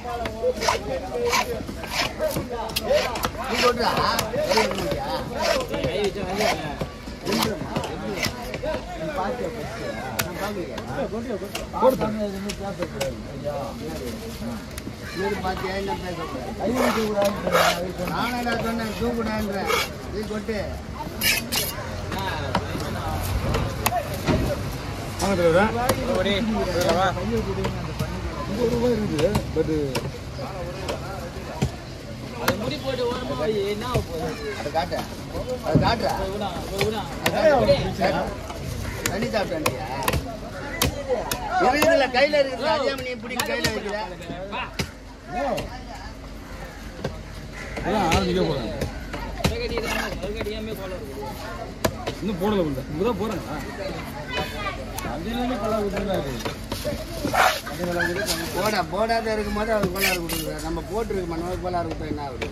நீ சொல்றா பாத்தியா என்ன பேசக்கூடாது நானே நான் சொன்னேன் தூக்குடான்றேன் நீ கொட்டு வாங்க தலைவரா அதை காட்டு அதை காட்டுறா தண்ணி சாப்பிட்டாண்டியா இருக்குதுல்ல கையில இருக்குது அறியாம நீ பிடிக்க கையில வைக்கல அதான் ஆரம்பிக்க போறேன் இன்னும் போடல பண்ணல இப்பதான் போறேன் போடா போடாத இருக்கும் போது அவருக்கு கோளாறு கொடுக்குறாரு நம்ம போட்டுருக்கு மனோருக்கு கோளாறு கொடுத்தா என்ன ஆகுது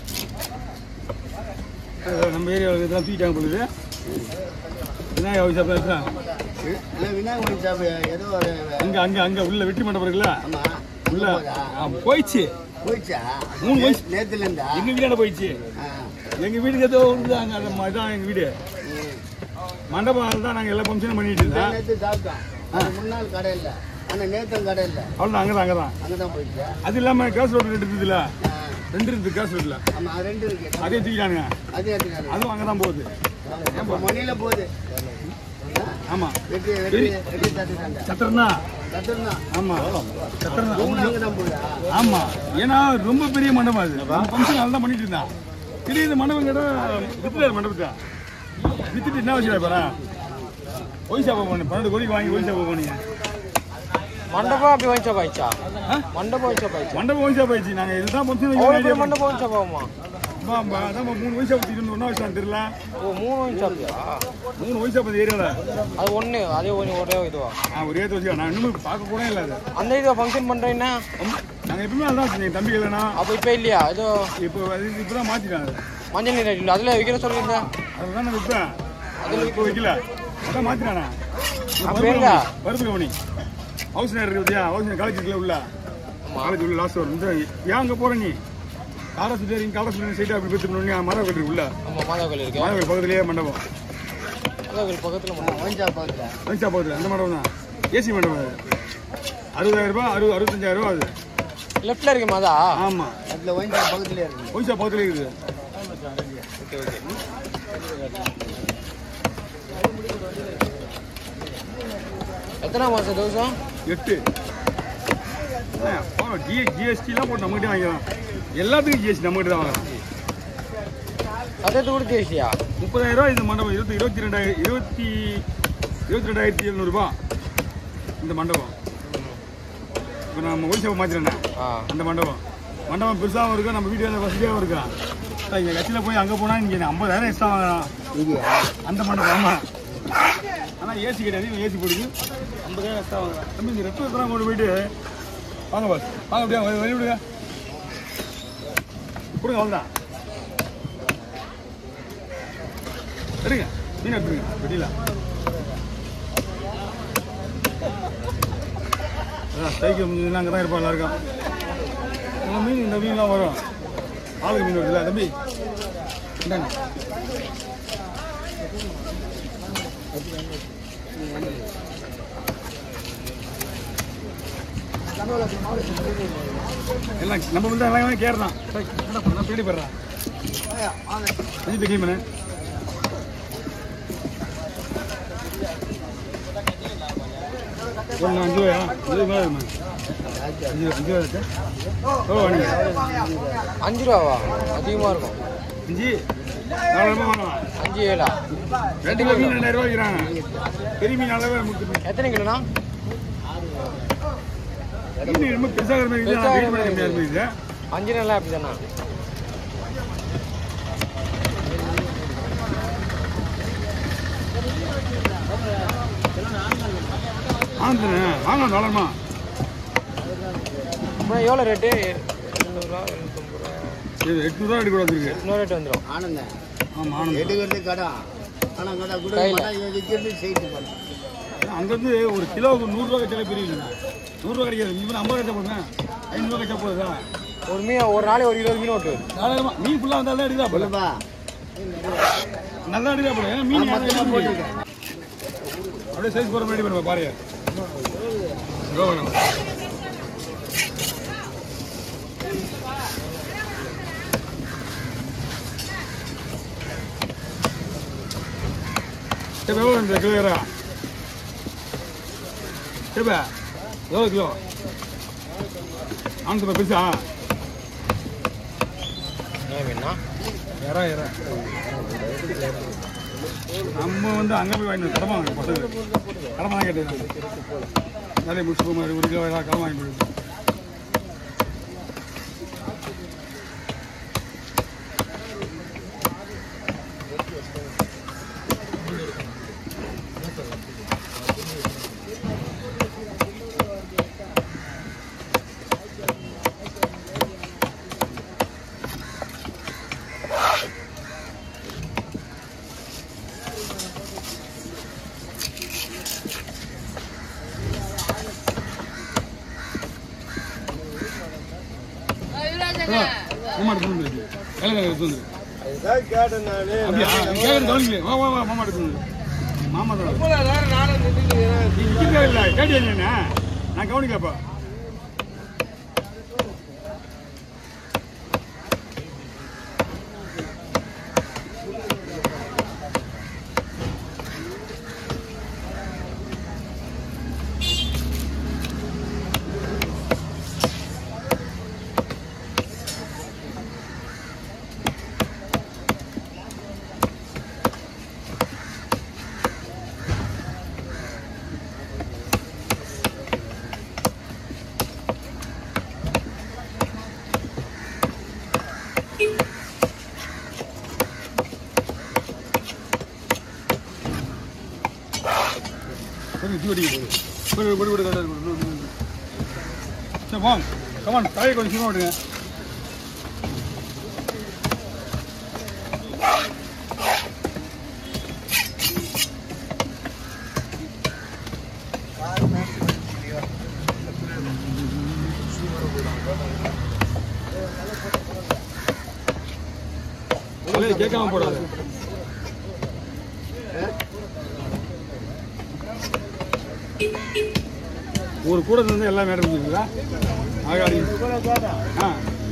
நம்ம ஏரியாவில் இதெல்லாம் தூக்கிட்டாங்க போகுது விநாயகர் ஹவுஸ் அப்போ இருக்கிறான் இல்லை விநாயகர் சாப்பு ஏதோ ஒரு அங்க அங்க அங்க உள்ள வெற்றி மண்டபம் இருக்குல்ல ஆமா உள்ள போதா? ஆ, போயிடுச்சு போயிடுச்சா மூணு வயசு. நேத்துல இருந்தா எங்க வீடாண்ட போயிடுச்சு எங்க வீட்டுக்கு ஏதோ உண்டு அங்க அந்த மாதிரி தான் எங்க வீடு மண்டபம் தான் நாங்க எல்லா ஃபங்க்ஷனும் பண்ணிட்டு இருந்தோம் நேத்து சாப்பிட்டோம் அது முன்னாள் கடை இல்லை ஆனா நேத்தம் கடை இல்லை அவ்வளோதான் அங்கே தான் அங்கே தான் அங்கதான் போயிடுச்சு அது இல்லாம கேஸ் ரோடு ரெண்டு இருந்ததுல ஆ. ரெண்டு இருந்து கேஸ் ரோட்ல ஆமா அது ரெண்டு இருக்கு அதே தூக்கிட்டானுங்க அது எடுத்துக்காரு அதுவும் அங்கே தான் போகுது இப்போ மணியில போகுது ஆமா வெட்டி வெட்டி வெட்டி தட்டுட்டாங்க சத்திரம் தான் தட்டுனா ஆமா சத்திரம் தான் மூணு அங்கே தான் போகுதா ஆமா ஏன்னா ரொம்ப பெரிய மண்டபம் அது ஃபங்க்ஷன் நல்லா தான் பண்ணிட்டு இருந்தான் திடீர்னு மண்டபம் கேட்டா வித்துட்டாரு மண்டபத்தை வித்துட்டு என்ன வச்சுடா பாரா ஒய் சாப்பா பண்ணு பன்னெண்டு கோடிக்கு வாங்கி ஒய் சாப்பா பண்ணீங்க ಮಂಡಪ ಅಭಿ ವಂಚ ಬಾಯ್ಚಾ ஆ? ಮಂಡಪ ವಂಚ ಬಾಯ್ಚಾ மண்டபம் ஒய் சாப்பா ஆயிடுச்சு நாங்க இதுதான் ಅವಳು ஃபங்க்ஷன் ಮಂಡಪ ವಂಚ ಬಾವಮ್ಮ அதான் மூணு ஒய் சாப்பா இருந்து ஒன்றா வச்சுலாம் தெரியல ಓ ಮೂರು ವಂಚ ಅಭಿಯಾ மூணு ஒய் சாப்பா ஏரியாவில் ಅದು ಒಣ್ಣೆ ಅದೇ ಒಣ್ಣೆ ಒರೇ ಇದು நான் ஒரே வச்சு நான் இன்னும் பார்க்க கூட இல்லை அது அந்த ಇದು ஃபங்க்ஷன் பண்றீங்கன்னா நாங்கள் எப்பவுமே அதான் வச்சுருக்கேன் தம்பி இல்லைனா அப்போ இப்போ இல்லையா இது இப்போ அது இப்போ தான் மாற்றிட்டாங்க மஞ்சள் நீர் இல்லை அதில் வைக்கிற சொல்லியிருந்தேன் அதுதான் நான் விற்பேன் அதில் இப்போ வைக்கல அதான் மாற்றிட்டானா அப்ப எங்க? பருப்பு கவனி ஹவுஸ் நேரம் இருக்கு பார்த்தியா ஹவுஸ் நேரம் காலேஜ் இருக்குல்ல உள்ள காலேஜ் உள்ள லாஸ்ட் வரும் இந்த ஏன் அங்கே போகிற நீ காரை சுற்றி இங்கே காரை சுற்றி சைட்டாக அப்படி பெற்று மரம் கட்டு உள்ள ஆமாம் மாதாக்கல் இருக்கு மரம் பக்கத்துலேயே மண்டபம் மாதாக்கல் பக்கத்தில் மட்டும் ஓஞ்சா பக்கத்தில் பைசா பக்கத்தில் அந்த மண்டபம் தான் ஏசி மண்டபம் அது அறுபதாயிரம் ரூபாய் அறுபது அறுபத்தஞ்சாயிரம் ரூபா அது லெஃப்டில் இருக்கு மாதா ஆமாம் அதில் ஓஞ்சா பக்கத்துல இருக்கு பைசா பக்கத்துலேயே இருக்குது எத்தனை மாதம் தோசம் எட்டு ஜி ஜிஎஸ்டிலாம் போட்டு நம்மகிட்டே வாங்கிக்கலாம் எல்லாத்துக்கும் ஜிஎஸ்டி நம்மகிட்ட தான் வாங்கலாம் சதத்து கூட தேசியா முப்பதாயிரம் ரூபாய் இந்த மண்டபம் இருபத்தி இருபத்தி ரெண்டாயிரம் இருபத்தி இருபத்தி ரெண்டாயிரத்தி எழுநூறுபா இந்த மண்டபம் இப்போ நம்ம ஒரிசாவை மாற்றிட்டேன் ஆ அந்த மண்டபம் மண்டபம் பெருசாகவும் இருக்கும் நம்ம வீட்டு வசதியாகவும் இருக்கும் இங்கே கட்சியில் போய் அங்கே போனால் இங்கே ஐம்பதாயிரம் எக்ஸ்ட்ரா வாங்கலாம் அந்த மண்டபம் ஆமாம் ஆனால் ஏசி கிடையாது ஏசி போடுது ஐம்பதாயிரம் எக்ஸ்ட்ரா வாங்கலாம் தம்பி இந்த ரெட்டு எத்தனை கொண்டு போயிட்டு வாங்க பாஸ் வாங்க அப்படியே வழி வழி விடுங்க கொடுங்க அவ்வளோதான் எடுங்க மீன் எடுத்துருங்க வெட்டில அதான் ஸ்ட்ரைக்கு முடிஞ்சதுன்னா அங்கே தான் இருப்போம் எல்லாருக்கும் இந்த மீன் இந்த மீன்லாம் வரும் ஆளுக்கு மீன் வருதுல்ல தம்பி இந்தாங்க எல்லாம் நம்ம வந்து எல்லாம் கேட்கலாம் என்ன பண்ண தேடி போடுறேன் அஞ்சு க்ளீன் பண்ணு ஒன்று அஞ்சு ரூபாயா அஞ்சு ரூபாய் இருக்குமா அஞ்சு அஞ்சு ரூபா இருக்கு ஓ அஞ்சு அஞ்சு ரூபாவா அதிகமாக இருக்கும் அஞ்சு நாலு ரூபாய் வாங்கலாம் அஞ்சு ஏழா ரெண்டு கிலோ மீன் ரெண்டாயிரம் ரூபாய் வைக்கிறாங்க பெரிய மீன் அளவே முக்கிய எத்தனை கிலோண்ணா மீன் ரொம்ப பெருசாக இருக்கிற மாதிரி இருக்குது வெயிட் பண்ண கம்மியாக இருக்குது அஞ்சு நாளா அப்படி தானே ஆனந்தண்ணே வாங்கலாம் தாராளமா அப்புறம் எவ்வளோ ரேட்டு எழுநூறுவா எழுநூத்தம்பது ரூபா இது எட்நூறுவா எடுக்க வந்துருக்கு இன்னொரு ரேட் வந்துடும் ஆனந்தம் ஆமாம் ஆனந்தம் எடுக்கிறது கடை ஆனால் கடை கொடுக்க கையில. மாட்டா இவன் விற்கிறது செய்து பண்ண அங்கேருந்து ஒரு கிலோவுக்கு நூறுரூவா கிட்ட பெரிய இல்லைண்ணா நூறுரூவா கிடைக்காது மீன் ஐம்பது கச்சா போடுங்க ஐநூறுரூவா கச்சா போடுதா ஒரு மீன் ஒரு நாளைக்கு ஒரு இருபது மீன் ஓட்டு தாராளமா மீன் ஃபுல்லாக வந்தால் தான் எடுக்குதா போல சொல்லுப்பா நல்லா எடுக்குதா போல ஏன்னா மீன் ஆமா, யாரும் தான் போட்டுருக்கேன் அப்படியே சைஸ் போகிற மாதிரி பண்ணுவா பாருங்க இதோ வேணும் சரி எவ்வளோ இந்த கிலோ ஏறா சரிப்பா எவ்வளோ கிலோ ஆனந்தப்பா பெருசா என்ன மீனா ஏறா ஏறா நம்ம வந்து அங்கே போய் வாங்கிட்டு கடமை வாங்க பசங்க கடமை தான் கேட்டது வேலையை முடிச்சு போக மாதிரி ஒரு கிலோ ஏதாவது கடமை வாங்கிட்டு போயிடுது. மாமா எடுத்து வந்து வேலை எடுத்து வந்து அதுதான் கேட்டேன் நானு அப்படியா நீ கேட்கறது கவனிக்கல வா வா வா மாமா எடுத்து வந்து மாமா தான் நானும் நின்றுக்கிறேன் நீ நிற்கிறதே இல்லை கேட்டியா நீ என்ன நான் கவனிக்கலப்பா கொஞ்சம் தூ அடிக்க போடு போடு போடு போடு போடு போடு போடு சரி வாங்க கமான் தலையை கொஞ்சம் சீக்கிரம் விடுங்க தலையை கேட்காம போடாது ஒரு கூட இருந்து எல்லாம் மேடம் இருக்குங்களா ஆகாடி ஆ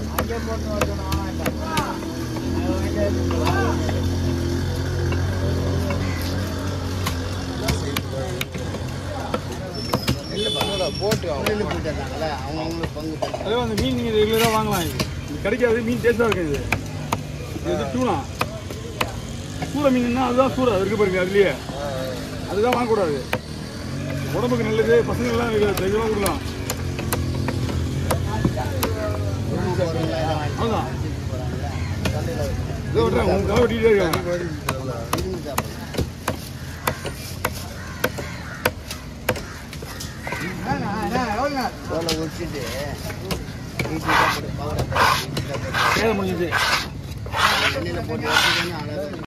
போட்டு நெல் போட்டுருக்காங்கல்ல அவங்க அவங்களுக்கு பங்கு தரேன் அதே அந்த மீன் நீங்கள் ரெகுலராக வாங்கலாம் இது இது கிடைக்காது மீன் டேஸ்ட்டாக இருக்கும் இது இது வந்து டூனா சூட மீன்னா அதுதான் சூட அது இருக்கு பாருங்க அதுலயே அதுதான் வாங்கக்கூடாது உடம்புக்கு நல்லது பசங்கள்லாம் ரெகுலராக கொடுக்கலாம் அதுதான் இதோ விட்றேன் உங்க கதை வெட்டிகிட்டே இருக்காங்க இருந்து சாப்பிடுறேன் தோலை உரிச்சிட்டு வீட்டுக்கு தான் போட்டு பவுடர் போட்டு வேலை முடிஞ்சுது எண்ணெயில் போட்டு வச்சுக்கணும் அழகாக